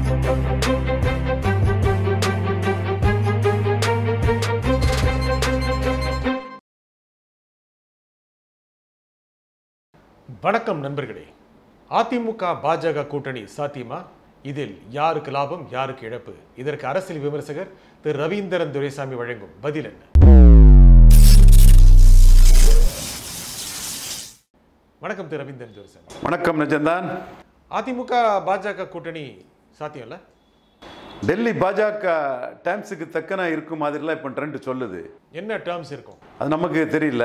வணக்கம் நண்பர்களே அதிமுக பாஜக கூட்டணி சாத்தியமா இதில் யாருக்கு லாபம் யாருக்கு இழப்பு இதற்கு அரசியல் விமர்சகர் திரு ரவீந்திரன் துரைசாமி வழங்கும் பதில் என்ன வணக்கம் திரு ரவீந்திரன் துரைசாமி வணக்கம் நிஜந்தான் அதிமுக பாஜக கூட்டணி சாத்தியம் இல்ல டெல்லி பாஜக டைம்ஸுக்கு தக்கன இருக்கும் மாதிரிலாம் இப்போ ட்ரெண்ட் சொல்லுது என்ன டேர்ம்ஸ் இருக்கும் அது நமக்கு தெரியல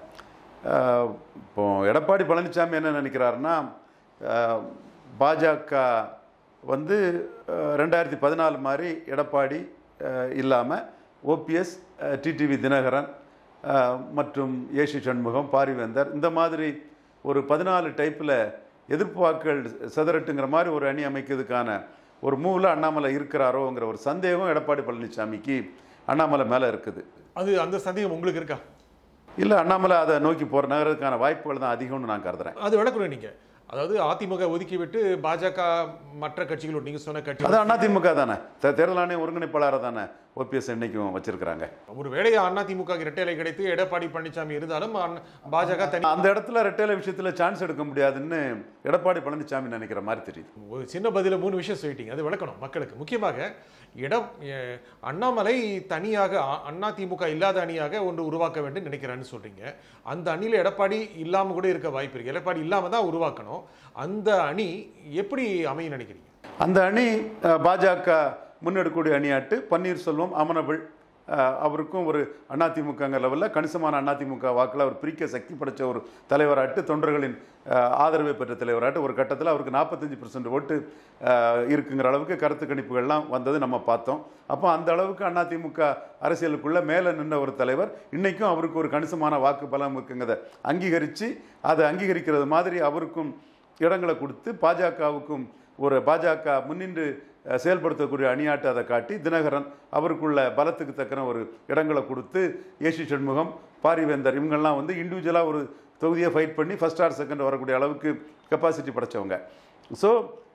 அஹ், இப்போ எடப்பாடி பழனிசாமி என்ன நினைக்கிறாருன்னா அஹ், பாஜக வந்து அஹ், ரெண்டாயிரத்தி பதினாலு மாதிரி எடப்பாடி இல்லாமல் ஓபிஎஸ் டிடிவி தினகரன் அஹ், மற்றும் ஏசி சண்முகம் பாரிவேந்தர் இந்த மாதிரி ஒரு பதினாலு டைப்பில் எதிர்ப்பு வாக்குகள் செதறட்டுங்கிற மாதிரி ஒரு அணி அமைக்கிறதுக்கான ஒரு மூவில் அண்ணாமலை இருக்கிறாரோங்கிற ஒரு சந்தேகம் எடப்பாடி பழனிசாமிக்கு அண்ணாமலை மேலே இருக்குது அது அந்த சந்தேகம் உங்களுக்கு இருக்கா இல்லை அண்ணாமலை அதை நோக்கி போகிற நகரத்துக்கான வாய்ப்புகள் தான் அதிகம்னு நான் கருதுறேன் அது விளக்கணும் நீங்க அதாவது அதிமுக ஒதுக்கி விட்டு பாஜக மற்ற கட்சிகளோட நீங்க சொன்ன கட்சி அது அதிமுக தானே தே- தேர்தல் ஆணைய ஒருங்கிணைப்பாளராக தானே ஓபிஎஸ் இன்னைக்கும் வச்சிருக்கிறாங்க ஒரு வேளை அதிமுக இரட்டைலை கிடைத்து எடப்பாடி பழனிசாமி இருந்தாலும் அண்ணா- பாஜக தனி அந்த இடத்துல ரெட்டையில விஷயத்தில் சான்ஸ் எடுக்க முடியாதுன்னு எடப்பாடி பழனிசாமி நினைக்கிற மாதிரி தெரியுது ஒரு சின்ன பதில மூணு விஷயம் சொல்லிட்டீங்க அது விளக்கணும் மக்களுக்கு முக்கியமாக இடம் எ- அண்ணாமலை தனியாக அ- அதிமுக இல்லாத அணியாக ஒன்று உருவாக்க வேண்டும் நினைக்கிறான்னு சொல்றீங்க அந்த அணியில எடப்பாடி இல்லாம கூட இருக்க வாய்ப்பு இருக்கு எடப்பாடி இல்லாம தான் உருவாக்கணும் அந்த அணி எப்படி அமையும் நினைக்கிறீங்க அந்த அணி அஹ், பாஜக முன்னெடுக்கக்கூடிய அணியாட்டு பன்னீர்செல்வம் அமனபிள் அஹ், அவருக்கும் ஒரு அதிமுகங்க லெவலில் கணிசமான அதிமுக வாக்கில் அவர் பிரிக்க சக்தி படைச்ச ஒரு தலைவராட்டு தொண்டர்களின் அஹ், ஆதரவை பெற்ற தலைவராட்டு ஒரு கட்டத்தில் அவருக்கு நாற்பத்தஞ்சு பர்சன்ட் ஓட்டு அஹ், இருக்குங்கிற அளவுக்கு கருத்து கணிப்புகள்லாம் வந்தது நம்ம பார்த்தோம் அப்போ அந்த அளவுக்கு அதிமுக அரசியலுக்குள்ள மேலே நின்ற ஒரு தலைவர் இன்னைக்கும் அவருக்கு ஒரு கணிசமான வாக்கு பலம் இருக்குங்கிறத அங்கீகரித்து அதை அங்கீகரிக்கிறது மாதிரி அவருக்கும் இடங்களை கொடுத்து பாஜகவுக்கும் ஒரு பாஜக முன்னின்று அஹ், செயல்படுத்தக்கூடிய அணியாட்டு அதை காட்டி தினகரன் அவருக்குள்ள பலத்துக்கு தக்கன ஒரு இடங்களை கொடுத்து ஏசி சண்முகம் பாரிவேந்தர் இவங்கெல்லாம் வந்து இண்டிவிஜுவலாக ஒரு தொகுதியை ஃபைட் பண்ணி ஃபர்ஸ்ட் ஆர் செகண்ட் வரக்கூடிய அளவுக்கு கெப்பாசிட்டி படைச்சவங்க ஸோ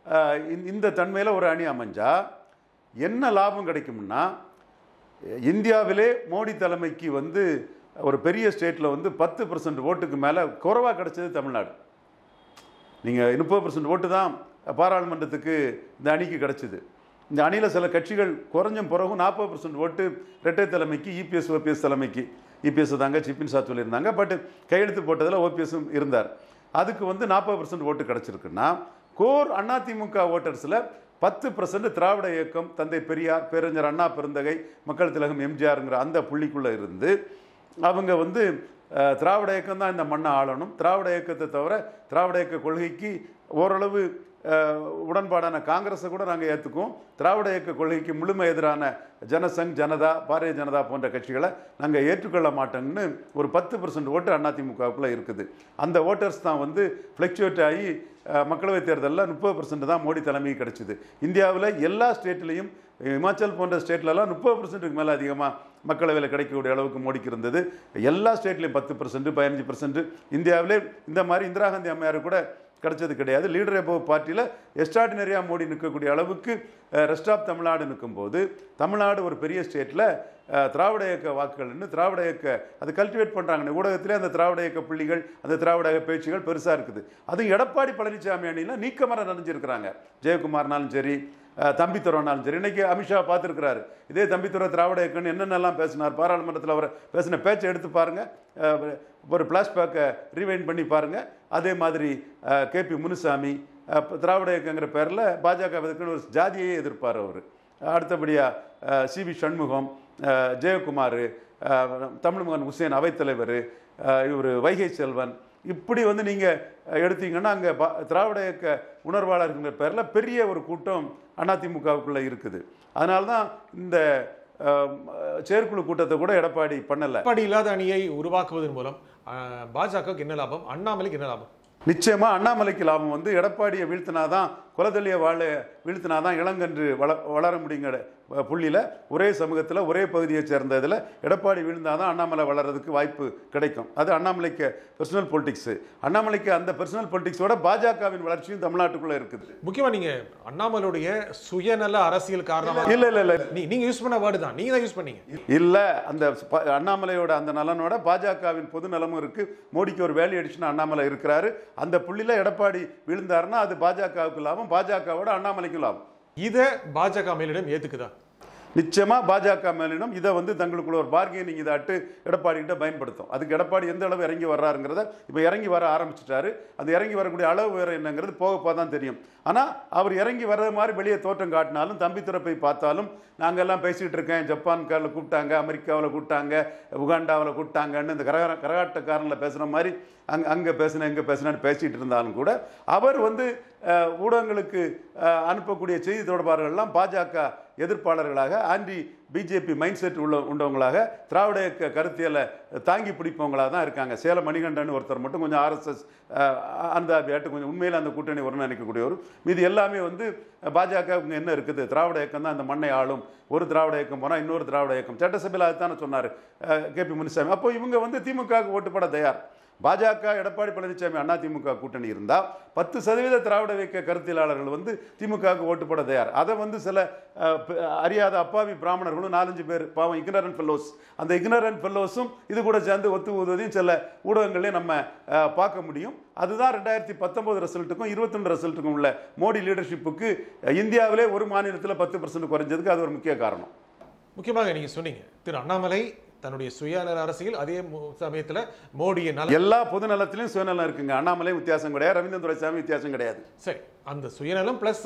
இந்த தன்மையில் ஒரு அணி அமைஞ்சா என்ன லாபம் கிடைக்கும்னா இந்தியாவிலே மோடி தலைமைக்கு வந்து ஒரு பெரிய ஸ்டேட்டில் வந்து பத்து பர்சன்ட் ஓட்டுக்கு மேலே குறைவாக கிடைச்சது தமிழ்நாடு நீங்கள் முப்பது பர்சன்ட் ஓட்டு தான் பாராளுமன்றத்துக்கு இந்த அணிக்கு கிடைச்சிது இந்த அணியில் சில கட்சிகள் குறைஞ்சும் பிறகும் நாற்பது பர்சன்ட் ஓட்டு இரட்டை தலைமைக்கு இபிஎஸ் ஓபிஎஸ் தலைமைக்கு இபிஎஸ் தாங்க சிப்பின் சாத் சொல்லியிருந்தாங்க பட் கையெழுத்து போட்டதில் ஓபிஎஸும் இருந்தார் அதுக்கு வந்து நாற்பது பர்சன்ட் ஓட்டு கிடச்சிருக்குன்னா கோர் அதிமுக ஓட்டர்ஸில் பத்து பர்சன்ட் திராவிட இயக்கம் தந்தை பெரியார் பேரறிஞர் அண்ணா பெருந்தகை மக்கள் திலகம் எம்ஜிஆருங்கிற அந்த புள்ளிக்குள்ளே இருந்து அவங்க வந்து அஹ், திராவிட இயக்கம் தான் இந்த மண்ணை ஆளணும் திராவிட இயக்கத்தை தவிர திராவிட இயக்க கொள்கைக்கு ஓரளவு அஹ், உடன்பாடான காங்கிரஸை கூட நாங்கள் ஏற்றுக்குவோம் திராவிட இயக்க கொள்கைக்கு முழுமை எதிரான ஜனசங் ஜனதா பாரதிய ஜனதா போன்ற கட்சிகளை நாங்கள் ஏற்றுக்கொள்ள மாட்டோம்னு ஒரு பத்து பர்சன்ட் ஓட்டு அதிமுகவுக்குள்ளே இருக்குது அந்த ஓட்டர்ஸ் தான் வந்து ஃப்ளக்சுவேட் ஆகி அஹ், மக்களவைத் தேர்தலில் முப்பது பர்சன்ட் தான் மோடி தலைமைக்கு கிடைச்சிது இந்தியாவில் எல்லா ஸ்டேட்லேயும் இமாச்சல் போன்ற ஸ்டேட்லலாம் முப்பது பர்சன்ட்டுக்கு மேலே அதிகமாக மக்களவையில் கிடைக்கக்கூடிய அளவுக்கு மோடிக்கு இருந்தது எல்லா ஸ்டேட்லேயும் பத்து பர்சன்ட் பதினஞ்சு பர்சன்ட் இந்தியாவிலே இந்த மாதிரி இந்திரா காந்தி அம்மையார் கூட கிடைச்சது கிடையாது லீடர் எபோவ் பார்ட்டியில் எக்ஸ்ட்ராடினரியாக மோடி நிற்கக்கூடிய அளவுக்கு ரெஸ்ட் ஆஃப் தமிழ்நாடு நிற்கும்போது தமிழ்நாடு ஒரு பெரிய ஸ்டேட்டில் திராவிட இயக்க வாக்குகள்னு திராவிட இயக்க அது கல்டிவேட் பண்ணுறாங்க ஊடகத்திலே அந்த திராவிட இயக்க புள்ளிகள் அந்த திராவிட இயக்க பேச்சுகள் பெருசாக இருக்குது அதுவும் எடப்பாடி பழனிசாமி அணியில் நீக்கமர நிறைஞ்சிருக்கிறாங்க ஜெயக்குமார்னாலும் சரி அஹ், தம்பித்துறைனாலும் சரி இன்னைக்கு அமித்ஷா பார்த்துருக்கிறாரு இதே தம்பித்துறை திராவிட இயக்கம்னு என்னென்னலாம் பேசினார் பாராளுமன்றத்தில் அவர் பேசின பேச்சை எடுத்து பாருங்க அஹ், ஒரு பிளாஷ்பேக்கை ரீவைண்ட் பண்ணி பாருங்க அதே மாதிரி கேபி முனுசாமி அஹ், திராவிட இயக்கங்கிற பேரில் பாஜக எதுக்குன்னு ஒரு ஜாதியையே எதிர்ப்பார் அவர் அடுத்தபடியாக சிவி சண்முகம் அஹ், ஜெயக்குமார் அஹ், தமிழ்மகன் உசேன் அவைத்தலைவர் இவர் வைகை செல்வன் இப்படி வந்து நீங்கள் எடுத்தீங்கன்னா அங்கே திராவிட இயக்க உணர்வாளர்கள்ங்கிற பேரில் பெரிய ஒரு கூட்டம் அதிமுகவுக்குள்ளே இருக்குது அதனால தான் இந்த அஹ், செயற்குழு கூட்டத்தை கூட எடப்பாடி பண்ணலை எடப்பாடி இல்லாத அணியை உருவாக்குவதன் மூலம் அஹ், பாஜகவுக்கு என்ன லாபம் அண்ணாமலைக்கு என்ன லாபம் நிச்சயமா அண்ணாமலைக்கு லாபம் வந்து எடப்பாடியை வீழ்த்தினாதான் குலதெளிய வாழ வீழ்த்தினாதான் இளங்கன்று வள வளர முடியுங்கிற அஹ், புள்ளியில் ஒரே சமூகத்தில் ஒரே பகுதியை சேர்ந்த இதில் எடப்பாடி விழுந்தாதான் அண்ணாமலை வளர்றதுக்கு வாய்ப்பு கிடைக்கும் அது அண்ணாமலைக்கு பர்சனல் பொலிட்டிக்ஸ் அண்ணாமலைக்கு அந்த பர்சனல் பொலிட்டிக்ஸோட பாஜகவின் வளர்ச்சியும் தமிழ்நாட்டுக்குள்ளே இருக்குது முக்கியமா நீங்க அண்ணாமலையுடைய சுயநல அரசியல் காரணமா இல்லை இல்லை இல்லை நீ நீங்க யூஸ் பண்ண வேர்டு தான் நீங்க தான் யூஸ் பண்ணீங்க இல்ல அந்த ப- அண்ணாமலையோட அந்த நலனோட பாஜகவின் பொது நலமும் இருக்கு மோடிக்கு ஒரு வேல்யூ அடிஷன் அண்ணாமலை இருக்கிறாரு அந்த புள்ளியில எடப்பாடி விழுந்தாருன்னா அது பாஜகவுக்கு லாபம் பாஜகவோட அண்ணாமலைக்கு லாபம் இத பாஜக மேலிடம் ஏத்துக்குதா நிச்சயமா பாஜக மேலிடம் இதை வந்து தங்களுக்குள்ள ஒரு பார்கெனிங் இதாட்டு எடப்பாடி கிட்ட பயன்படுத்தும் அதுக்கு எடப்பாடி எந்த அளவு இறங்கி வர்றாருங்கிறத இப்போ இறங்கி வர ஆரம்பிச்சிட்டாரு அந்த இறங்கி வரக்கூடிய அளவு வேற என்னங்கிறது போக போக தான் தெரியும் ஆனால் அவர் இறங்கி வர்றது மாதிரி வெளியே தோற்றம் காட்டினாலும் தம்பி துறப்பை பார்த்தாலும் நாங்கள் எல்லாம் பேசிகிட்டு இருக்கேன் ஜப்பான்காரில் கூப்பிட்டாங்க அமெரிக்காவில் கூப்பிட்டாங்க உகாண்டாவில் கூப்பிட்டாங்கன்னு இந்த கரகர கரகாட்டக்காரனில் பேசுகிற மாதிரி அங்கே அங்கே பேசினேன் இங்கே பேசினேன்னு பேசிகிட்டு இருந்தாலும் கூட அவர் வந்து அஹ், ஊடகங்களுக்கு அஹ், அனுப்பக்கூடிய செய்தி தொடர்பாளர்கள்லாம் பாஜக எதிர்ப்பாளர்களாக ஆன்டி பிஜேபி மைண்ட் செட் உள்ள உண்டவங்களாக திராவிட இயக்க கருத்தியலை தாங்கி பிடிப்பவங்களாக தான் இருக்காங்க சேலம் மணிகண்டன் ஒருத்தர் மட்டும் கொஞ்சம் ஆர்எஸ்எஸ் அந்த அபியாட்டு கொஞ்சம் உண்மையில் அந்த கூட்டணி வரும்னு நினைக்கக்கூடியவர் மீது எல்லாமே வந்து பாஜக இங்க என்ன இருக்குது திராவிட இயக்கம் தான் அந்த மண்ணை ஆளும் ஒரு திராவிட இயக்கம் போனால் இன்னொரு திராவிட இயக்கம் சட்டசபையில் அதுதானே சொன்னார் கே பி முனிசாமி அப்போ இவங்க வந்து திமுகவுக்கு ஓட்டு போட தயார் பாஜக எடப்பாடி பழனிசாமி அண்ணா திமுக கூட்டணி இருந்தால் பத்து சதவீத திராவிட இயக்க கருத்தியலாளர்கள் வந்து திமுகவுக்கு ஓட்டு போட தயார் அதை வந்து சில அஹ், ப- அறியாத அப்பாவி பிராமணர்களும் நாலஞ்சு பேர் பாவம் இக்னரன் ஃபெல்லோஸ் அந்த இக்னரன் ஃபெல்லோஸும் இது கூட சேர்ந்து ஒத்து ஊதுவதையும் சில ஊடகங்களையும் நம்ம அஹ், பார்க்க முடியும் அதுதான் ரெண்டாயிரத்தி பத்தொன்பது ரிசல்ட்டுக்கும் இருபத்தொன்று ரிசல்ட்டுக்கும் உள்ள மோடி லீடர்ஷிப்புக்கு அஹ், இந்தியாவிலே ஒரு மாநிலத்தில் பத்து பர்சன்ட் குறைஞ்சதுக்கு அது ஒரு முக்கிய காரணம் முக்கியமாக நீங்க சொன்னீங்க திரு அண்ணாமலை தன்னுடைய சுயநல அரசியல் அதே மு- சமயத்துல மோடியை நல எல்லா பொது நலத்திலையும் சுயநலம் இருக்குங்க அண்ணாமலை வித்தியாசம் கிடையாது ரவீந்திரன் துரைசாமி வித்தியாசம் கிடையாது சரி அந்த சுயநலம் பிளஸ்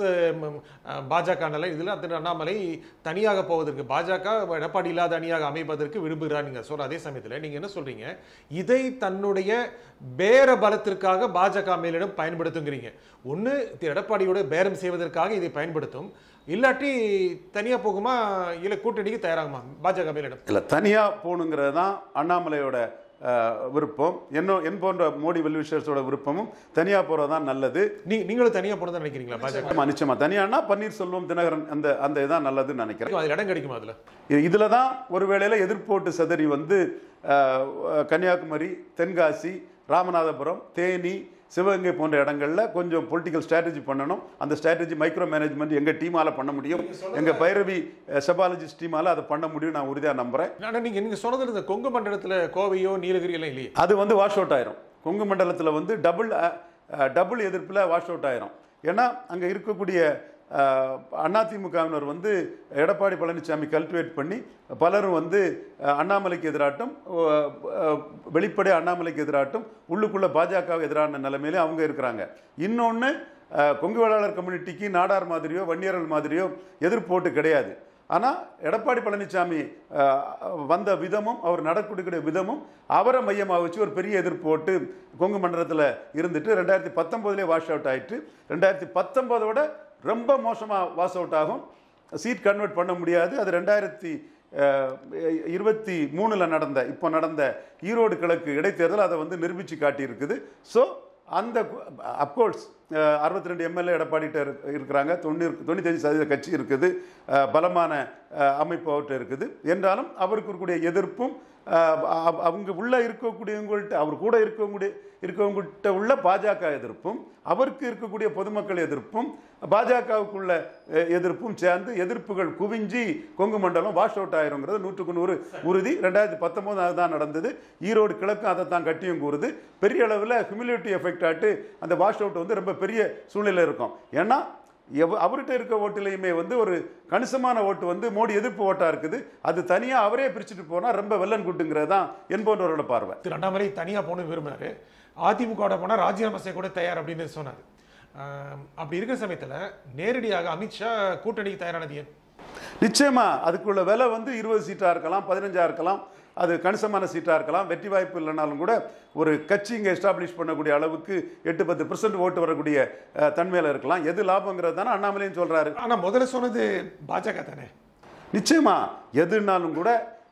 பாஜக நல இதுல திரு அண்ணாமலை தனியாக போவதற்கு பாஜக எடப்பாடி இல்லாத அணியாக அமைப்பதற்கு விரும்புகிறார் நீங்க சொல்ற அதே சமயத்துல நீங்க என்ன சொல்றீங்க இதை தன்னுடைய பேர பலத்திற்காக பாஜக மேலிடம் பயன்படுத்துங்கிறீங்க ஒண்ணு திரு எடப்பாடியோட பேரம் செய்வதற்காக இதை பயன்படுத்தும் இல்லாட்டி தனியா போகுமா இல்ல கூட்டணிக்கு தயாராகுமா பாஜக மேலிடம் இல்லை தனியாக போகணுங்கிறது தான் அண்ணாமலையோட அஹ், விருப்பம் என்ன என் போன்ற மோடி வெல்விஷர்ஸோட விருப்பமும் தனியாக போகிறது தான் நல்லது நீ நீங்களும் தனியா போனதா நினைக்கிறீங்களா பாஜக ஆமா, நிச்சயமா தனியானா பன்னீர்செல்வம் தினகரன் அந்த அந்த இதான் நல்லதுன்னு நினைக்கிறேன் அதுல இடம் கிடைக்குமா அதுல இதில் தான் ஒரு வேளையில் எதிர்ப்போட்டு சதறி வந்து அஹ், கன்னியாகுமரி தென்காசி ராமநாதபுரம் தேனி சிவகங்கை போன்ற இடங்கள்ல கொஞ்சம் பொலிட்டிக்கல் ஸ்ட்ராட்டஜி பண்ணணும் அந்த ஸ்ட்ராட்டஜி மைக்ரோ மேனேஜ்மெண்ட் எங்கள் டீமால பண்ண முடியும் எங்கள் பைரவி செபாலஜிஸ்ட் டீமால அதை பண்ண முடியும் நான் உறுதியாக நம்புறேன் ஆனா நீங்க நீங்க சொன்னதுல இந்த கொங்கு மண்டலத்துல கோவையோ நீலகிரி எல்லாம் இல்லையே அது வந்து வாஷ் அவுட் ஆயிரும் கொங்கு மண்டலத்தில் வந்து டபுள் டபுள் எதிர்ப்பில் வாஷ் அவுட் ஆயிரும் ஏன்னா அங்கே இருக்கக்கூடிய அஹ், அதிமுகவினர் வந்து எடப்பாடி பழனிசாமி கல்டிவேட் பண்ணி பலரும் வந்து அஹ், அண்ணாமலைக்கு எதிராட்டும் அஹ், அஹ், வெளிப்படை அண்ணாமலைக்கு எதிராட்டும் உள்ளுக்குள்ள பாஜகவுக்கு எதிரான நிலைமையிலே அவங்க இருக்கிறாங்க இன்னொன்று கொங்கு வேளாளர் கம்யூனிட்டிக்கு நாடார் மாதிரியோ வன்னியர்கள் மாதிரியோ எதிர்ப்போட்டு கிடையாது ஆனால் எடப்பாடி பழனிசாமி அஹ், வந்த விதமும் அவர் நடக்கக்கூடிய விதமும் அவரை மையமாக வச்சு ஒரு பெரிய எதிர்ப்பு போட்டு கொங்கு மண்டலத்தில் இருந்துட்டு ரெண்டாயிரத்தி பத்தொம்போதுலேயே வாஷ் அவுட் ஆயிட்டு ரெண்டாயிரத்தி பத்தொம்போதோட ரொம்ப மோசமாக வாஷ் அவுட் ஆகும் சீட் கன்வெர்ட் பண்ண முடியாது அது ரெண்டாயிரத்தி அஹ், இருபத்தி மூணில் நடந்த இப்போ நடந்த ஈரோடு கிழக்கு இடைத்தேர்தல் அதை வந்து நிரூபித்து காட்டியிருக்குது ஸோ அந்த அப்கோர்ஸ் அறுபத்தி ரெண்டு எம்எல்ஏ எடப்பாடிட்ட இருக்கு- இருக்கிறாங்க தொண்ணூறு தொண்ணூத்தஞ்சு சதவீத கட்சி இருக்குது அஹ், பலமான அஹ், அமைப்பு அவர்கிட்ட இருக்குது என்றாலும் அவருக்கு இருக்கக்கூடிய எதிர்ப்பும் அஹ், அவ- அவங்க உள்ள இருக்கக்கூடியவங்கள்ட்ட அவர் கூட இருக்கக்கூடிய இருக்கவங்ககிட்ட உள்ள பாஜக எதிர்ப்பும் அவருக்கு இருக்கக்கூடிய பொதுமக்கள் எதிர்ப்பும் பாஜகவுக்குள்ள அஹ், எதிர்ப்பும் சேர்ந்து எதிர்ப்புகள் குவிஞ்சி கொங்கு மண்டலம் வாஷ் அவுட் ஆயிருங்கிறது நூற்றுக்கு நூறு உறுதி ரெண்டாயிரத்தி பத்தொம்போது அதுதான் நடந்தது ஈரோடு கிழக்கும் அதை தான் கட்டியும் கூறுது பெரிய அளவில் ஹியூமிலிட்டி எஃபெக்ட் ஆட்டு அந்த வாஷ் அவுட் வந்து ரொம்ப பெரிய சூழ்நிலை இருக்கும் ஏன்னா எவ் அவர்கிட்ட இருக்க ஓட்டுலையுமே வந்து ஒரு கணிசமான ஓட்டு வந்து மோடி எதிர்ப்பு ஓட்டா இருக்குது அது தனியா அவரே பிரிச்சுட்டு போனா ரொம்ப வெள்ளன் குட்டுங்கிறது தான் என்பவரோட பார்வை திரு அண்ணாமலை தனியா போகணும்னு விரும்பினாரு அதிமுக போனா ராஜினாமா செய்ய கூட தயார் அப்படின்னு சொன்னாரு ஆம், அப்படி இருக்கிற சமயத்துல நேரடியாக அமித்ஷா கூட்டணிக்கு தயாரானது ஏன் நிச்சயமா அதுக்குள்ள விலை வந்து இருபது சீட்டா இருக்கலாம் பதினஞ்சா இருக்கலாம் அது கணிசமான சீட்டா இருக்கலாம் வெற்றி வாய்ப்பு இல்லைனாலும் கூட ஒரு கட்சி இங்கே எஸ்டாப்ளிஷ் பண்ணக்கூடிய அளவுக்கு எட்டு பத்து பெர்சன்ட் ஓட்டு வரக்கூடிய அஹ், தன்மையில இருக்கலாம் எது லாபங்கிறது தானே அண்ணாமலையும் சொல்றாரு ஆனா முதல்ல சொன்னது பாஜக தானே நிச்சயமா எதுனாலும் கூட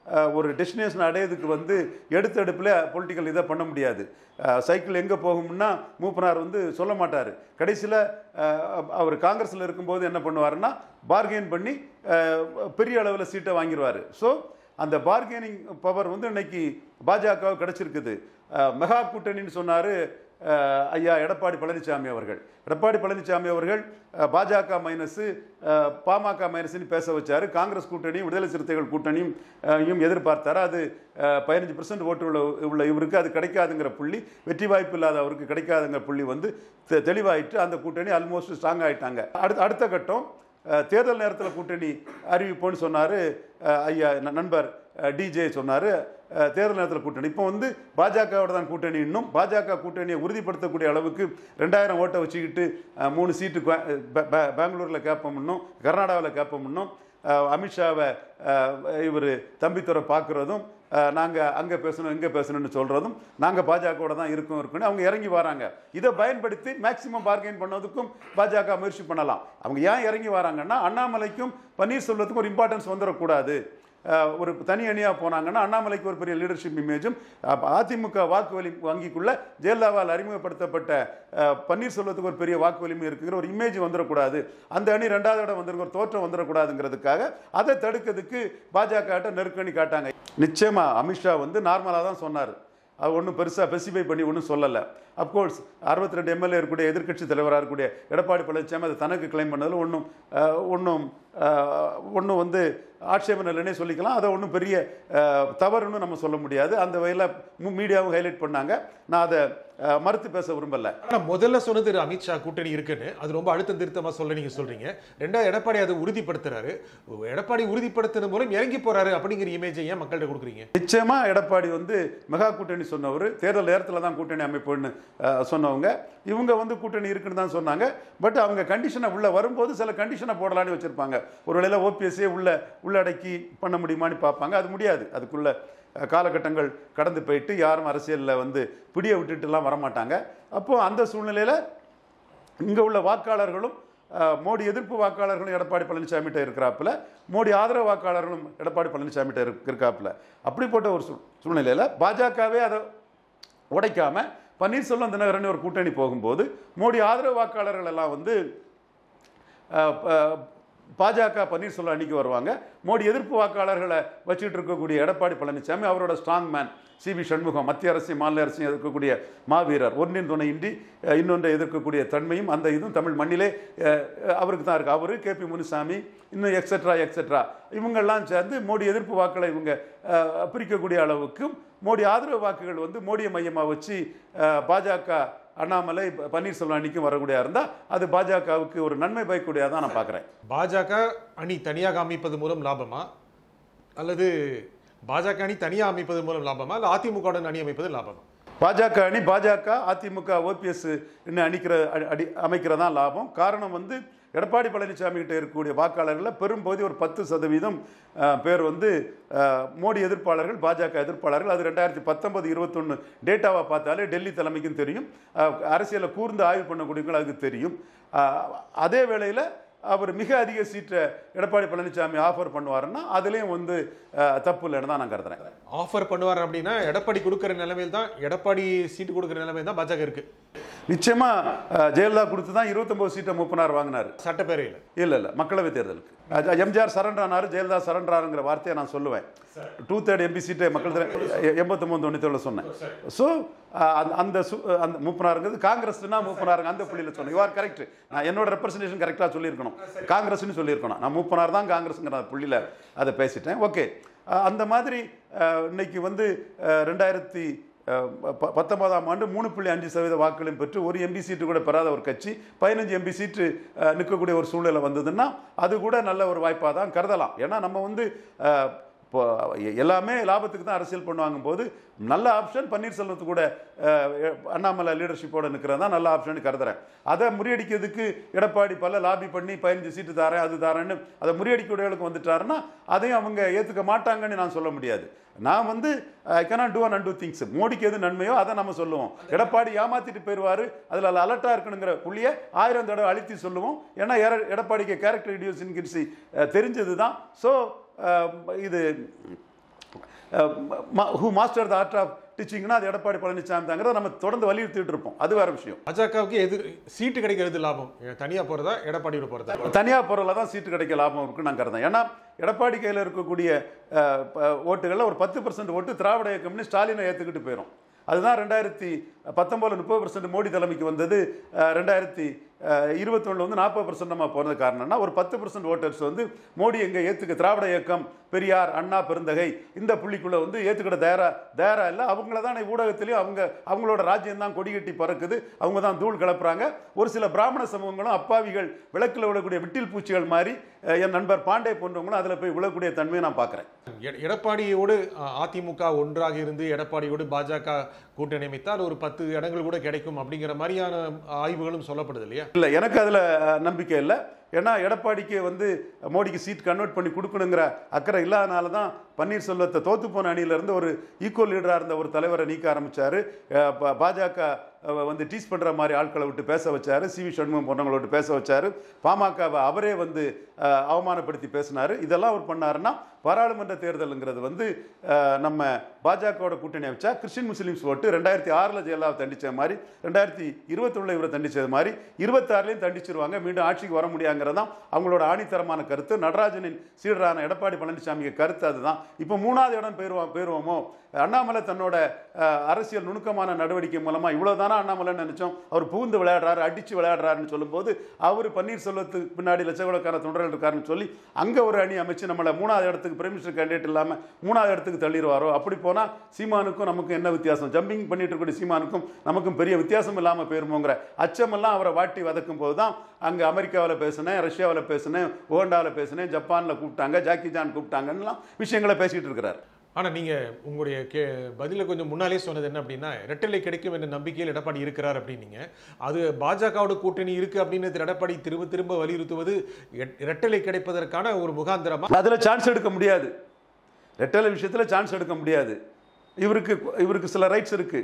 அஹ், ஒரு டெஸ்டினேஷன் அடையதுக்கு வந்து எடுத்தெடுப்பில் பொலிட்டிக்கல் இதை பண்ண முடியாது அஹ், சைக்கிள் எங்கே போகும்னா மூப்பனார் வந்து சொல்ல மாட்டார் கடைசியில் அவர் காங்கிரஸில் இருக்கும்போது என்ன பண்ணுவாருன்னா பார்கெயின் பண்ணி அஹ், பெரிய அளவில் சீட்டை வாங்கிடுவார் ஸோ அந்த பார்கெனிங் பவர் வந்து இன்னைக்கு பாஜக கிடைச்சிருக்குது அஹ், மெகா கூட்டணின்னு சொன்னார் ஐயா எடப்பாடி பழனிசாமி அவர்கள் எடப்பாடி பழனிசாமி அவர்கள் அஹ், பாஜக மைனஸு பாமக மைனஸ்னு பேச வச்சாரு காங்கிரஸ் கூட்டணியும் விடுதலை சிறுத்தைகள் கூட்டணியும் அஹ், யும் எதிர்பார்த்தாரு அது பதினஞ்சு பர்சன்ட் ஓட்டு உள்ள உள்ள இவருக்கு அது கிடைக்காதுங்கிற புள்ளி வெற்றி வாய்ப்பு இல்லாத அவருக்கு கிடைக்காதுங்கிற புள்ளி வந்து தெ- தெளிவாயிட்டு அந்த கூட்டணி ஆல்மோஸ்ட் ஸ்ட்ராங் ஆயிட்டாங்க அடுத்த அடுத்த கட்டம் அஹ், தேர்தல் நேரத்தில் கூட்டணி அறிவிப்போன்னு சொன்னார் ஐயா ந- நண்பர் டிஜே சொன்னார் தேர்தல் நேரத்தில் கூட்டணி இப்போ வந்து பாஜகவோட தான் கூட்டணி இன்னும் பாஜக கூட்டணியை உறுதிப்படுத்தக்கூடிய அளவுக்கு ரெண்டாயிரம் ஓட்டை வச்சுக்கிட்டு அஹ், மூணு சீட்டு கோ- பெ- பெ- பெங்களூரில் கேட்போம்னும் கர்நாடகாவில் கேட்போம்னும் அமித்ஷாவை இவர் தம்பித்துறை பார்க்குறதும் நாங்கள் அங்கே பேசணும் இங்கே பேசணும்னு சொல்கிறதும் நாங்கள் பாஜகவோட தான் இருக்கோம் இருக்குன்னு அவங்க இறங்கி வராங்க இதை பயன்படுத்தி மேக்சிமம் பார்கெயின் பண்ணதுக்கும் பாஜக முயற்சி பண்ணலாம் அவங்க ஏன் இறங்கி வராங்கன்னா அண்ணாமலைக்கும் பன்னீர்செல்வத்துக்கும் ஒரு இம்பார்ட்டன்ஸ் வந்துடக்கூடாது அஹ், ஒரு தனி அணியாக போனாங்கன்னா அண்ணாமலைக்கு ஒரு பெரிய லீடர்ஷிப் இமேஜும் அப்ப அதிமுக வாக்கு வலி வங்கிக்குள்ள ஜெயலலிதாவால் அறிமுகப்படுத்தப்பட்ட அஹ், பன்னீர்செல்வத்துக்கு ஒரு பெரிய வாக்கு வலிமை இருக்குங்கிற ஒரு இமேஜ் வந்துடக்கூடாது அந்த அணி ரெண்டாவது இடம் வந்திருக்க ஒரு தோற்றம் வந்துடக்கூடாதுங்கிறதுக்காக அதை தடுக்கிறதுக்கு பாஜக நெருக்கடி காட்டாங்க நிச்சயமா அமித்ஷா வந்து நார்மலாக தான் சொன்னார் அது ஒன்றும் பெருசாக ஸ்பெசிஃபை பண்ணி ஒன்றும் சொல்லலை அப்கோர்ஸ் அறுபத்தி ரெண்டு எம்எல்ஏ இருக்கக்கூடிய எதிர்க்கட்சி தலைவராக இருக்கக்கூடிய எடப்பாடி பழனிசாமி அதை தனக்கு கிளைம் பண்ணதில் ஒன்றும் ஒன்றும் ஒன்றும் வந்து ஆட்சேபம் இல்லைன்னே சொல்லிக்கலாம் அதை ஒன்றும் பெரிய அஹ், தவறுன்னு நம்ம சொல்ல முடியாது அந்த வகையில் மீடியாவும் ஹைலைட் பண்ணாங்க நான் அதை அஹ், மறுத்து பேச விரும்பலை ஆனா முதல்ல சொன்னது திரு அமித்ஷா கூட்டணி இருக்குன்னு அது ரொம்ப அழுத்தம் திருத்தமா சொல்ல நீங்க சொல்றீங்க ரெண்டாவது எடப்பாடி அதை உறுதிப்படுத்துறாரு எடப்பாடி உறுதிப்படுத்தின மூலம் இறங்கி போறாரு அப்படிங்கிற இமேஜை ஏன் மக்கள்கிட்ட கொடுக்குறீங்க நிச்சயமா எடப்பாடி வந்து மெகா கூட்டணி சொன்னவர் தேர்தல் நேரத்தில் தான் கூட்டணி அமைப்புன்னு அஹ், சொன்னவங்க இவங்க வந்து கூட்டணி இருக்குன்னு தான் சொன்னாங்க பட் அவங்க கண்டிஷனை உள்ள வரும்போது சில கண்டிஷனை போடலான்னு வச்சிருப்பாங்க ஒருவேளை ஓபிஎஸ்ஸே உள்ள உள்ளடக்கி பண்ண முடியுமான்னு பார்ப்பாங்க அது முடியாது அதுக்குள்ள அஹ், காலகட்டங்கள் கடந்து போயிட்டு யாரும் அரசியலில் வந்து பிடியை விட்டுட்டுலாம் வரமாட்டாங்க அப்போ அந்த சூழ்நிலையில் இங்கே உள்ள வாக்காளர்களும் அஹ், மோடி எதிர்ப்பு வாக்காளர்களும் எடப்பாடி பழனிசாமிகிட்ட இருக்கிறாப்புல மோடி ஆதரவு வாக்காளர்களும் எடப்பாடி பழனிசாமிகிட்ட இருக் இருக்காப்புல அப்படிப்பட்ட ஒரு சூ- சூழ்நிலையில் பாஜகவே அதை உடைக்காம பன்னீர்செல்வம் தினகரன் ஒரு கூட்டணி போகும்போது மோடி ஆதரவு வாக்காளர்கள் எல்லாம் வந்து அஹ், ப- பாஜக பன்னீர்செல்வம் அன்னைக்கு வருவாங்க மோடி எதிர்ப்பு வாக்காளர்களை வச்சுட்டு இருக்கக்கூடிய எடப்பாடி பழனிசாமி அவரோட strong man C V Shanmugam மத்திய அரசையும் மாநில அரசையும் எதிர்க்கக்கூடிய மாவீரர் ஒன்றின் துணையின்றி அஹ், இன்னொன்றை எதிர்க்கக்கூடிய தன்மையும் அந்த இதுவும் தமிழ் மண்ணிலே அஹ், அவருக்கு தான் இருக்கு அவரு கே பி முனுசாமி இன்னும் எக்ஸெட்ரா எக்ஸெட்ரா இவங்கெல்லாம் சேர்ந்து மோடி எதிர்ப்பு வாக்களை இவங்க அஹ், பிரிக்கக்கூடிய அளவுக்கும் மோடி ஆதரவு வாக்குகள் வந்து மோடியை மையமாக வச்சு அஹ், பாஜக அண்ணாமலை ப- பன்னீர்செல்வம் அணிக்கும் வரக்கூடியதாக இருந்தால் அது பாஜகவுக்கு ஒரு நன்மை பயக்கூடியதாக தான் நான் பார்க்குறேன் பாஜக அணி தனியாக அமைப்பது மூலம் லாபமா அல்லது பாஜக அணி தனியாக அமைப்பது மூலம் லாபமா இல்ல அதிமுகவுடன் அணி அமைப்பது லாபமா பாஜக அணி பாஜக அதிமுக ஓபிஎஸ் இன்னும் அணிக்கிற அடி- அடி அமைக்கிறதா லாபம் காரணம் வந்து எடப்பாடி பழனிசாமி கிட்ட இருக்கக்கூடிய வாக்காளர்களில் பெரும்பகுதி ஒரு பத்து சதவீதம் அஹ், பேர் வந்து அஹ், மோடி எதிர்ப்பாளர்கள் பாஜக எதிர்ப்பாளர்கள் அது ரெண்டாயிரத்தி பத்தொன்பது இருபத்தொன்று டேட்டாவை பார்த்தாலே டெல்லி தலைமைக்கும் தெரியும் அஹ், அரசியலை கூர்ந்து ஆய்வு பண்ணக்கூடியவங்க அதுக்கு தெரியும் அஹ், அதே வேளையில் அவர் மிக அதிக சீட்டை எடப்பாடி பழனிசாமி ஆஃபர் பண்ணுவாருன்னா அதுலேயும் வந்து அஹ், தப்பு இல்லைன்னு தான் நான் கருதுறேன் ஆஃபர் பண்ணுவார் அப்படின்னா எடப்பாடி கொடுக்கிற நிலைமையில் தான் எடப்பாடி சீட்டு கொடுக்கிற நிலைமையில் தான் பாஜக இருக்கு நிச்சயமா அஹ், ஜெயலலிதா கொடுத்து தான் இருபத்தொன்பது சீட்டை மூப்பனார் வாங்கினார் சட்டப்பேரவையில் இல்ல இல்ல மக்களவை தேர்தலுக்கு அஹ் எம்ஜிஆர் சரண்டர் ஆனாரு ஜெயலலிதா சரண்டர் ஆனுங்கிற வார்த்தையை நான் சொல்லுவேன் டூ தேர்ட் எம்பி சீட்டை மக்கள் எண்பத்தொம்பது தொண்ணூத்தேழு சொன்னேன் ஸோ அந்த சு- அந்த மூப்பனாருங்கிறது காங்கிரஸ்னா மூப்பனாருங்க அந்த புள்ளியில் சொன்னேன் யூ ஆர் கரெக்ட் நான் என்னோட ரெப்ரசன்டேஷன் கரெக்டாக சொல்லியிருக்கணும் காங்கிரஸ்னு சொல்லியிருக்கணும் நான் மூப்பனார் தான் காங்கிரஸ்ங்கிற புள்ளியில் அதை பேசிட்டேன் ஓகே அந்த மாதிரி அஹ், இன்னைக்கு வந்து அஹ், ரெண்டாயிரத்தி அஹ், ப- பத்தொன்பதாம் ஆண்டு மூணு புள்ளி அஞ்சு சதவீத வாக்குகளையும் பெற்று ஒரு எம்பி சீட்டு கூட பெறாத ஒரு கட்சி பதினஞ்சு எம்பி சீட்டு அஹ், நிற்கக்கூடிய ஒரு சூழ்நிலை வந்ததுன்னா அது கூட நல்ல ஒரு வாய்ப்பாக தான் கருதலாம் ஏன்னா நம்ம வந்து அஹ், இப்போ எ- எல்லாமே லாபத்துக்கு தான் அரசியல் பண்ணுவாங்க போது நல்ல ஆப்ஷன் பன்னீர்செல்வத்து கூட அஹ், எ- அண்ணாமலை லீடர்ஷிப்போட நிற்கிறது தான் நல்ல ஆப்ஷன் கருதுறேன் அதை முறியடிக்கிறதுக்கு எடப்பாடி பல லாபி பண்ணி பதினஞ்சு சீட்டு தாரேன் அது தாரேன்னு அதை முறியடிக்கூடியவர்களுக்கு வந்துட்டாருன்னா அதையும் அவங்க ஏற்றுக்க மாட்டாங்கன்னு நான் சொல்ல முடியாது நான் வந்து I cannot do and undo things மோடிக்கு எது நன்மையோ அதை நம்ம சொல்லுவோம் எடப்பாடி ஏமாத்திட்டு போயிடுவாரு அதில் அலர்ட்டாக இருக்கணுங்கிற புள்ளியை ஆயிரம் தடவை அழுத்தி சொல்லுவோம் ஏன்னா எர- எடப்பாடிக்கு கேரக்டர் இடியோசின்கின்சி தெரிஞ்சது தான் ஸோ இது who master the art of டீச்சிங்னா அது எடப்பாடி பழனிசாமி தாங்கிறத நம்ம தொடர்ந்து வலியுறுத்திட்டு இருப்போம் அது வேற விஷயம் பாஜகவுக்கு எது சீட்டு கிடைக்கிறது லாபம் தனியா போறதா எடப்பாடியோட போறதா தனியார் பொருளில் தான் சீட்டு கிடைக்க லாபம் இருக்குன்னு நான் கருதேன் ஏன்னா எடப்பாடி கையில் இருக்கக்கூடிய அஹ், ப- ஓட்டுகளில் ஒரு பத்து பர்சன்ட் ஓட்டு திராவிட இயக்கம்னு ஸ்டாலினை ஏற்றுக்கிட்டு போயிடும் அதுதான் ரெண்டாயிரத்தி பத்தொம்போது முப்பது பர்சன்ட் மோடி தலைமைக்கு வந்தது அஹ், ரெண்டாயிரத்தி இருபத்தொன்னில் வந்து நாற்பது பர்சன்ட் நம்ம போனது காரணம்னா ஒரு பத்து பர்சன்ட் ஓட்டர்ஸ் வந்து மோடி எங்க ஏற்றுக்க திராவிட இயக்கம் பெரியார் அண்ணா பெருந்தகை இந்த புள்ளிக்குள்ள வந்து ஏற்றுக்கிட தயாரா தயாரா இல்லை அவங்கள தான் ஊடகத்திலையும் அவங்க அவங்களோட ராஜ்யம் தான் கொடி கட்டி பறக்குது அவங்க தான் தூள் கிளப்புறாங்க ஒரு சில பிராமண சமூகங்களும் அப்பாவிகள் விளக்கில் விழக்கூடிய விட்டில் பூச்சிகள் மாதிரி அஹ், என் நண்பர் பாண்டே போன்றவங்களும் அதில் போய் விழக்கூடிய தன்மையை நான் பார்க்குறேன் எ- எடப்பாடியோடு அ, அதிமுக ஒன்றாக இருந்து எடப்பாடியோடு பாஜக கூட்டணி அமைத்தால் ஒரு பத்து இடங்கள் கூட கிடைக்கும் அப்படிங்கிற மாதிரியான ஆய்வுகளும் சொல்லப்படுது இல்லையா இல்லை எனக்கு அதில் நம்பிக்கை இல்லை ஏன்னா எடப்பாடிக்கு வந்து மோடிக்கு சீட் கன்வெர்ட் பண்ணி கொடுக்கணுங்கிற அக்கறை இல்லாதனால தான் பன்னீர்செல்வத்தை தோத்து போன அணியிலேருந்து ஒரு ஈக்குவல் லீடராக இருந்த ஒரு தலைவரை நீக்க ஆரம்பிச்சாரு அஹ் பா- பாஜக அஹ், வந்து டீஸ் பண்ணுற மாதிரி ஆட்களை விட்டு பேச வச்சாரு சி வி சண்முகம் போன்றவங்களை விட்டு பேச வச்சாரு பாமகவை அவரே வந்து அஹ், அவமானப்படுத்தி பேசினாரு இதெல்லாம் அவர் பண்ணாருன்னா பாராளுமன்ற தேர்தலுங்கிறது வந்து அஹ், நம்ம பாஜகவோட கூட்டணி அமைச்சா கிறிஸ்டின் முஸ்லீம்ஸ் ஓட்டு ரெண்டாயிரத்தி ஆறில் ஜெயலலிதா தண்டிச்ச மாதிரி ரெண்டாயிரத்தி இருபத்தொன்னில் இவரை தண்டிச்சது மாதிரி இருபத்தாறுலையும் தண்டிச்சிருவாங்க மீண்டும் ஆட்சிக்கு வர முடியாங்கிறது தான் அவங்களோட ஆணித்தரமான கருத்து நடராஜனின் சீடரான எடப்பாடி பழனிசாமிக்கு கருத்து அதுதான் இப்போ மூணாவது இடம் போயிருவோம் போயிருவோமோ அண்ணாமலை தன்னோட அஹ், அரசியல் நுணுக்கமான நடவடிக்கை மூலமா இவ்வளவுதானா அண்ணாமலைன்னு நினைச்சோம் அவர் புகுந்து விளையாடுறாரு அடிச்சு விளையாடுறாருன்னு சொல்லும்போது அவர் பன்னீர்செல்வத்துக்கு பின்னாடி லட்சக்கணக்கான தொண்டர்கள் இருக்காருன்னு சொல்லி அங்க ஒரு அணி அமைச்சு நம்மளை மூணாவது இடத்துக்கு பிரைம் மினிஸ்டர் கேண்டிடேட் இல்லாம மூணாவது இடத்துக்கு தள்ளிடுவாரோ அப்படி போனா சீமானுக்கும் நமக்கும் என்ன வித்தியாசம் ஜம்பிங் பண்ணிட்டு இருக்கக்கூடிய சீமானுக்கும் நமக்கும் பெரிய வித்தியாசம் இல்லாம போயிருமோங்கிற அச்சமெல்லாம் அவரை வாட்டி வதக்கும் போது தான் அங்க அமெரிக்காவில் பேசினேன் ரஷ்யாவில் பேசினேன் உகண்டாவில் பேசினேன் ஜப்பான்ல கூப்பிட்டாங்க ஜாக்கி ஜான் கூப்பிட்டாங்கலாம் விஷயங்களை பேசிட்டு இருக்கிறார் ஆனா நீங்க உங்களுடைய கே பதில கொஞ்சம் முன்னாலே சொன்னது என்ன அப்படின்னா இரட்டலை கிடைக்கும் என்ற நம்பிக்கையில் எடப்பாடி இருக்கிறார் அப்படின்னீங்க அது பாஜகவோட கூட்டணி இருக்கு அப்படின்னு திரு எடப்பாடி திரும்ப திரும்ப வலியுறுத்துவது எட்- இரட்டலை கிடைப்பதற்கான ஒரு முகாந்திரமா அதுல சான்ஸ் எடுக்க முடியாது ரெட்டலை விஷயத்துல சான்ஸ் எடுக்க முடியாது இவருக்கு இவருக்கு சில ரைட்ஸ் இருக்கு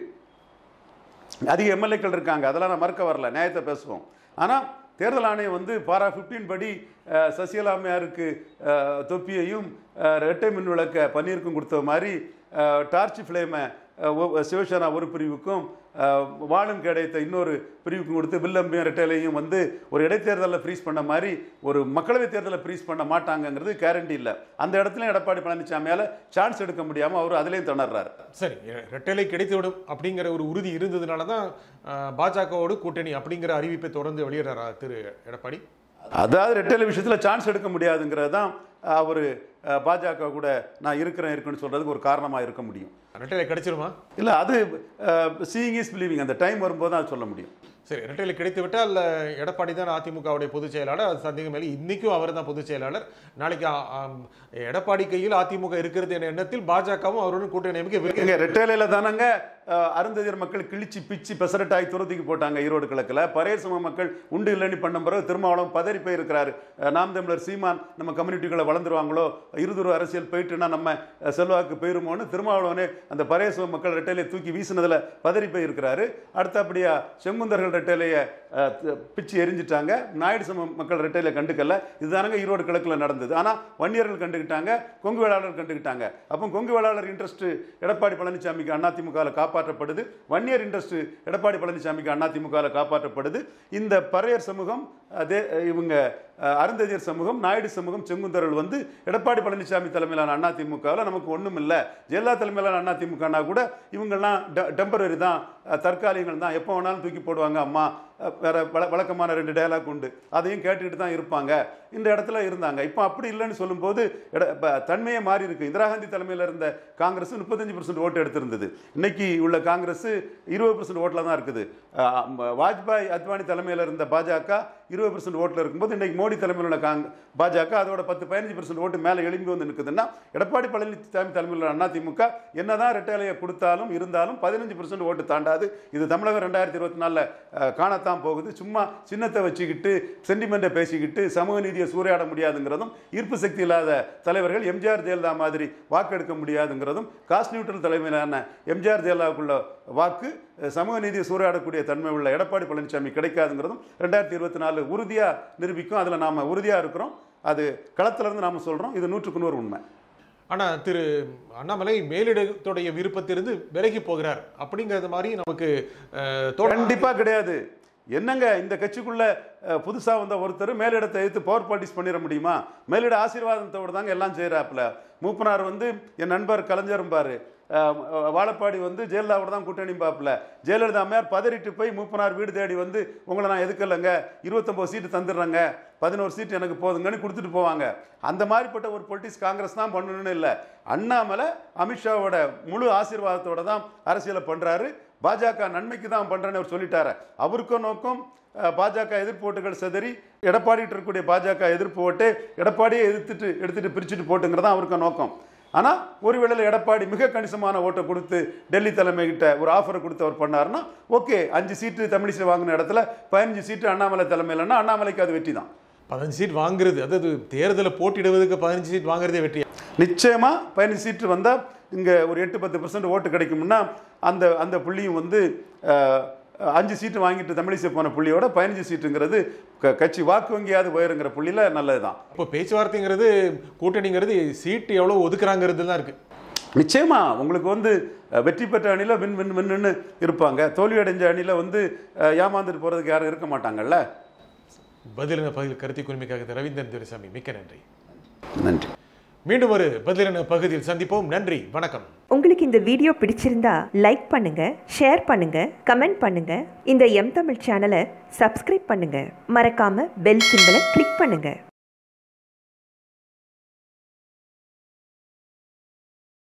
அதிக எம்எல்ஏக்கள் இருக்காங்க அதெல்லாம் நான் மறுக்க வரல நியாயத்தை பேசுவோம் ஆனா தேர்தல் ஆணையம் வந்து பாரா 15 படி அஹ், சசிகலா அம்மையாருக்கு அஹ், தொப்பியையும் அஹ், இரட்டை மின் விளக்க பன்னீருக்கும் கொடுத்த மாதிரி அஹ், டார்ச் ஃப்ளேமை சிவசேனா ஒரு பிரிவுக்கும் அஹ், வாழும் கிடைத்த இன்னொரு பிரிவுக்கும் கொடுத்து வில்லம்பையும் ரெட்டலையும் வந்து ஒரு இடைத்தேர்தலில் ஃப்ரீஸ் பண்ண மாதிரி ஒரு மக்களவைத் தேர்தலில் ஃப்ரீஸ் பண்ண மாட்டாங்கங்கிறது கேரண்டி இல்லை அந்த இடத்துலையும் எடப்பாடி பழனிசாமியால் சான்ஸ் எடுக்க முடியாமல் அவர் அதுலேயும் திணறாரு சரி இ- இரட்டலை கிடைத்துவிடும் அப்படிங்கிற ஒரு உறுதி இருந்ததுனால தான் அஹ், பாஜகவோடு கூட்டணி அப்படிங்கிற அறிவிப்பை தொடர்ந்து வெளியிடுறாரா திரு எடப்பாடி அதாவது ரெட்டலை விஷயத்தில் சான்ஸ் எடுக்க முடியாதுங்கிறது தான் அவர் பாஜக கூட நான் இருக்கிறேன் இருக்குன்னு சொல்கிறதுக்கு ஒரு காரணமாக இருக்க முடியும் இரட்டலை கிடைச்சிருமா இல்லை அது சீயிங் இஸ் பிலீவிங் அந்த டைம் வரும்போது தான் அது சொல்ல முடியும் சரி இரட்டையில கிடைத்து விட்டால் எடப்பாடி தான் அதிமுகவுடைய பொதுச் செயலாளர் அது சந்தேகம் இல்லை இன்னைக்கும் அவர் தான் பொதுச் செயலாளர் நாளைக்கு ஆ, ஆம், எடப்பாடி கையில் அதிமுக இருக்கிறது என்ற எண்ணத்தில் பாஜகவும் அவருடன் கூட்டணி அமைக்க விரும்புகிறது. எங்க ரெட்டேலையில் தானங்க அஹ், அருந்ததியர் மக்கள் கிழிச்சு பிச்சு பெசரட்டாய் துரத்துக்கு போட்டாங்க ஈரோடு கிழக்கில் பரையர் சம மக்கள் உண்டு இல்லைன்னு பண்ண பிறகு திருமாவளவன் பதறி போயிருக்கிறாரு அஹ், நாம் தமிழர் சீமான் நம்ம கம்யூனிட்டிகளை வளர்ந்துருவாங்களோ இருதுரு அரசியல் போயிட்டுனா நம்ம அஹ், செல்வாக்கு போயிருமோன்னு திருமாவளவனே அந்த பரையர் சம மக்கள் ரெட்டையிலை தூக்கி வீசினதுல பதறி போயிருக்கிறாரு அடுத்தபடியா செங்குந்தர்கள் ரெட்டையிலைய அஹ், த- பிச்சு எரிஞ்சிட்டாங்க நாயுடு சம மக்கள் ரெட்டையில கண்டுக்கல இதுதானங்க ஈரோடு கிழக்கில் நடந்தது ஆனா வன்னியர்கள் கண்டுக்கிட்டாங்க கொங்கு வேளாளர் கண்டுக்கிட்டாங்க அப்போ கொங்கு வேளாளர் இன்ட்ரெஸ்ட் எடப்பாடி பழனிசாமிக்கு அதிமுகவில் காப்பாற்றப்படுது வன்னியர் இன்ட்ரெஸ்ட் எடப்பாடி பழனிசாமிக்கு அதிமுகவில் காப்பாற்றப்படுது இந்த பறையர் சமூகம் அதே இவங்க அஹ், அருந்ததியர் சமூகம் நாயுடு சமூகம் செங்குந்தர்கள் வந்து எடப்பாடி பழனிசாமி தலைமையிலான அதிமுகவில் நமக்கு ஒன்றும் இல்லை ஜெயலலிதா தலைமையிலான அதிமுகனா கூட இவங்கெல்லாம் டெம்பரரி தான் அஹ், தற்காலிகங்கள் தான் எப்போ வேணாலும் தூக்கி போடுவாங்க அம்மா அஹ், வேற வழ- வழக்கமான ரெண்டு டயலாக் உண்டு அதையும் கேட்டுக்கிட்டு தான் இருப்பாங்க இந்த இடத்துல இருந்தாங்க இப்போ அப்படி இல்லைன்னு சொல்லும்போது எட- இப்ப தன்மையே மாறி இருக்கு இந்திரா காந்தி தலைமையில் இருந்த காங்கிரஸ் முப்பத்தஞ்சு பர்சன்ட் ஓட்டு எடுத்திருந்தது இன்னைக்கு உள்ள காங்கிரஸ் இருபது பர்சன்ட் ஓட்டில் தான் இருக்குது அஹ், ம- வாஜ்பாய் அத்வானி தலைமையில் இருந்த பாஜக இருபது பர்சன்ட் ஓட்டில் இருக்கும்போது இன்னைக்கு மோடி தலைமையில் உள்ள காங் பாஜக அதோட பத்து பதினஞ்சு பர்சன்ட் ஓட்டு மேலே எழும்பி வந்து நிற்குதுன்னா எடப்பாடி பழனிசாமி தலைமையில் உள்ள அதிமுக என்னதான் ரெட்டையிலையை கொடுத்தாலும் இருந்தாலும் பதினஞ்சு பர்சன்ட் ஓட்டு தாண்டாது இது தமிழகம் ரெண்டாயிரத்தி இருபத்தி நாலில் காணத்தான் போகுது சும்மா சின்னத்தை வச்சுக்கிட்டு சென்டிமெண்ட்டை பேசிக்கிட்டு சமூக நீதியை சூறையாட முடியாதுங்கிறதும் ஈர்ப்பு சக்தி இல்லாத தலைவர்கள் எம்ஜிஆர் ஜெயலலிதா மாதிரி வாக்கெடுக்க முடியாதுங்கிறதும் காஸ்ட் நியூட்ரல் தலைமையிலான எம்ஜிஆர் ஜெயலலிதாவுக்குள்ள வாக்கு அஹ், சமூக நீதியை சூறையாடக்கூடிய தன்மை உள்ள எடப்பாடி பழனிசாமி கிடைக்காதுங்கிறதும் ரெண்டாயிரத்தி இருபத்தி நாலு உறுதியாக நிரூபிக்கும் அதில் நாம் உறுதியாக இருக்கிறோம் அது களத்துல இருந்து நாம சொல்கிறோம் இது நூற்றுக்கு நூறு உண்மை ஆனா திரு அண்ணாமலை மேலிடத்துடைய விருப்பத்திலிருந்து விலகி போகிறார் அப்படிங்கிறது மாதிரி நமக்கு அஹ், தோண கண்டிப்பா கிடையாது என்னங்க இந்த கட்சிக்குள்ள அஹ், புதுசா வந்த ஒருத்தர் மேலிடத்தை எடுத்து பவர் பார்ட்டிஸ் பண்ணிட முடியுமா மேலிட ஆசீர்வாதத்தோடு தாங்க எல்லாம் செய்யறாப்புல மூப்பனார் வந்து என் நண்பர் கலைஞரும் பாரு அஹ், வாழப்பாடி வந்து ஜெயலலிதாவோட தான் கூட்டணி பாப்புல ஜெயலலிதா அம்மையார் பதறிட்டு போய் மூப்பனார் வீடு தேடி வந்து உங்களை நான் எதுக்கலைங்க இருபத்தொம்பது சீட்டு தந்துடுறேங்க பதினோரு சீட்டு எனக்கு போதுங்கன்னு கொடுத்துட்டு போவாங்க அந்த மாதிரிப்பட்ட ஒரு பொலிட்டிக்ஸ் காங்கிரஸ் தான் பண்ணணும்னு இல்லை அண்ணாமலை அமித்ஷாவோட முழு ஆசீர்வாதத்தோட தான் அரசியலை பண்றாரு பாஜக நன்மைக்கு தான் பண்றேன்னு அவர் சொல்லிட்டாரு அவருக்கும் நோக்கம் அஹ், பாஜக எதிர்ப்பு ஓட்டுகள் சிதறி எடப்பாடிட்டு இருக்கக்கூடிய பாஜக எதிர்ப்பு ஓட்டு எடப்பாடியே எதிர்த்துட்டு எடுத்துட்டு பிரிச்சுட்டு போட்டுங்கிறது தான் அவருக்கு நோக்கம் ஆனால் ஒருவேளை எடப்பாடி மிக கணிசமான ஓட்டை கொடுத்து டெல்லி தலைமைகிட்ட ஒரு ஆஃபரை கொடுத்து அவர் பண்ணாருன்னா ஓகே அஞ்சு சீட்டு தமிழிசை வாங்கின இடத்துல பதினஞ்சு சீட்டு அண்ணாமலை தலைமையிலன்னா அண்ணாமலைக்கு அது வெற்றி தான் பதினஞ்சு சீட் வாங்குறது அதாவது தேர்தலில் போட்டியிடுவதற்கு பதினஞ்சு சீட் வாங்குறதே வெற்றி நிச்சயமா பதினஞ்சு சீட்டு வந்தால் இங்கே ஒரு எட்டு பத்து பர்சன்ட் ஓட்டு கிடைக்கும்னா அந்த அந்த புள்ளியும் வந்து அஹ், அஞ்சு சீட்டு வாங்கிட்டு தமிழிசை போன புள்ளியோட பதினஞ்சு சீட்டுங்கிறது க- கட்சி வாக்கு வங்கியாவது உயருங்கிற புள்ளியில் நல்லது தான் இப்போ பேச்சுவார்த்தைங்கிறது கூட்டணிங்கிறது சீட்டு எவ்வளோ ஒதுக்குறாங்கிறது தான் இருக்கு நிச்சயமா உங்களுக்கு வந்து அஹ், வெற்றி பெற்ற அணியில் வின் வின் வின்னு இருப்பாங்க தோல்வி அடைஞ்ச அணியில் வந்து அஹ், ஏமாந்துட்டு போகிறதுக்கு யாரும் இருக்க மாட்டாங்கல்ல பதிலின பகுதியில் கருத்தை குழுமைக்காக ரவீந்திரன் துரைசாமி மிக்க நன்றி நன்றி மீண்டும் ஒரு பதிலின பகுதியில் சந்திப்போம் நன்றி வணக்கம் உங்களுக்கு இந்த வீடியோ பிடிச்சிருந்தா லைக் பண்ணுங்க ஷேர் பண்ணுங்க கமெண்ட் பண்ணுங்க இந்த எம் தமிழ் சேனலை சப்ஸ்கிரைப் பண்ணுங்க மறக்காம பெல் சிம்பலை கிளிக் பண்ணுங்க